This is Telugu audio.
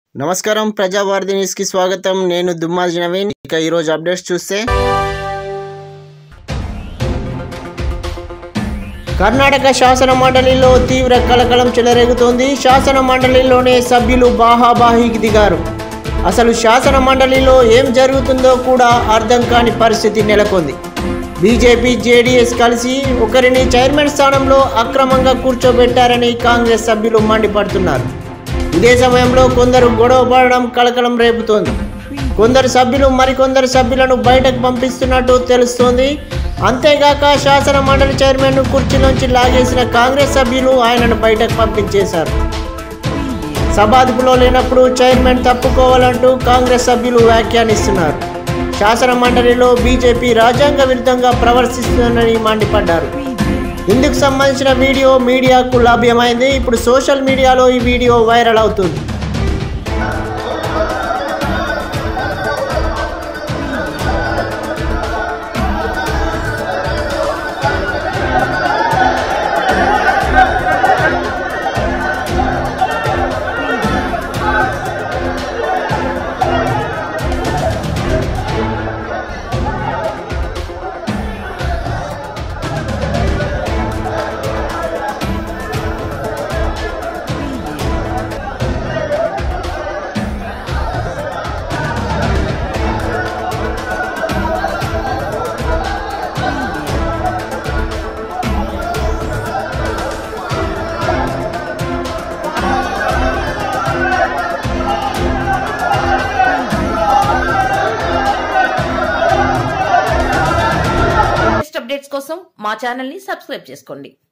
నమస్కారం ప్రజావార్ది న్యూస్ కి స్వాగతం నేను దుమ్మాజి నవీన్ ఇక ఈరోజు అప్డేట్స్ చూస్తే కర్ణాటక శాసన మండలిలో తీవ్ర కలకలం చెలరేగుతోంది శాసన మండలిలోనే సభ్యులు బాహాబాహికి దిగారు అసలు శాసన మండలిలో ఏం జరుగుతుందో కూడా అర్థం కాని పరిస్థితి నెలకొంది బీజేపీ జేడీఎస్ కలిసి ఒకరిని చైర్మన్ స్థానంలో అక్రమంగా కూర్చోబెట్టారని కాంగ్రెస్ సభ్యులు మండిపడుతున్నారు ఇదే సమయంలో కొందరు గొడవ పడడం కలకలం రేపుతోంది కొందరు సభ్యులు మరికొందరు సభ్యులను బయటకు పంపిస్తున్నట్టు తెలుస్తోంది అంతేగాక శాసన మండలి చైర్మన్ కుర్చీలోంచి లాగేసిన కాంగ్రెస్ సభ్యులు ఆయనను బయటకు పంపించేశారు సభాధిపులో లేనప్పుడు చైర్మన్ తప్పుకోవాలంటూ కాంగ్రెస్ సభ్యులు వ్యాఖ్యానిస్తున్నారు శాసన మండలిలో బీజేపీ రాజ్యాంగ విరుద్ధంగా ప్రవర్తిస్తుందని మండిపడ్డారు ఇందుకు సంబంధించిన వీడియో మీడియాకు లభ్యమైంది ఇప్పుడు సోషల్ మీడియాలో ఈ వీడియో వైరల్ అవుతుంది లేటెస్ట్ అప్డేట్స్ కోసం మా ఛానల్ ని సబ్స్క్రైబ్ చేసుకోండి